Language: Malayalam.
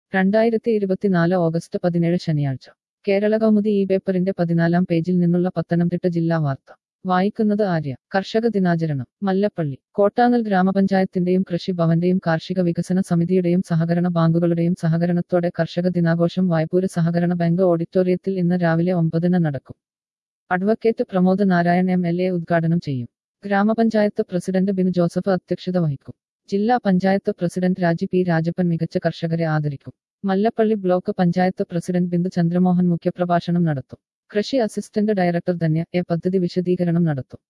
രണ്ടായിരത്തി ഇരുപത്തിനാല് ഓഗസ്റ്റ് പതിനേഴ് ശനിയാഴ്ച കേരള കൗമുദി ഈ പേപ്പറിന്റെ പതിനാലാം പേജിൽ നിന്നുള്ള പത്തനംതിട്ട ജില്ലാ വാർത്ത വായിക്കുന്നത് ആര്യ കർഷക ദിനാചരണം മല്ലപ്പള്ളി കോട്ടാങ്ങൽ ഗ്രാമപഞ്ചായത്തിന്റെയും കൃഷി ഭവന്റെയും കാർഷിക വികസന സമിതിയുടെയും സഹകരണ ബാങ്കുകളുടെയും സഹകരണത്തോടെ കർഷക ദിനാഘോഷം വായ്പൂര് സഹകരണ ബാങ്ക് ഓഡിറ്റോറിയത്തിൽ ഇന്ന് രാവിലെ ഒമ്പതിന് നടക്കും advocate Pramod Narayan M L A ഉദ്ഘാടനം ചെയ്യും ഗ്രാമപഞ്ചായത്ത് പ്രസിഡന്റ് ബിനു ജോസഫ് അധ്യക്ഷത വഹിക്കും ജില്ലാ പഞ്ചായത്ത് പ്രസിഡന്റ് രാജി പി രാജപ്പൻ മികച്ച കർഷകരെ ആദരിക്കും മല്ലപ്പള്ളി ബ്ലോക്ക് പഞ്ചായത്ത് പ്രസിഡന്റ് ബിന്ദു ചന്ദ്രമോഹൻ മുഖ്യപ്രഭാഷണം നടത്തും കൃഷി അസിസ്റ്റന്റ് ഡയറക്ടർ ധന്യ എ പദ്ധതി വിശദീകരണം നടത്തും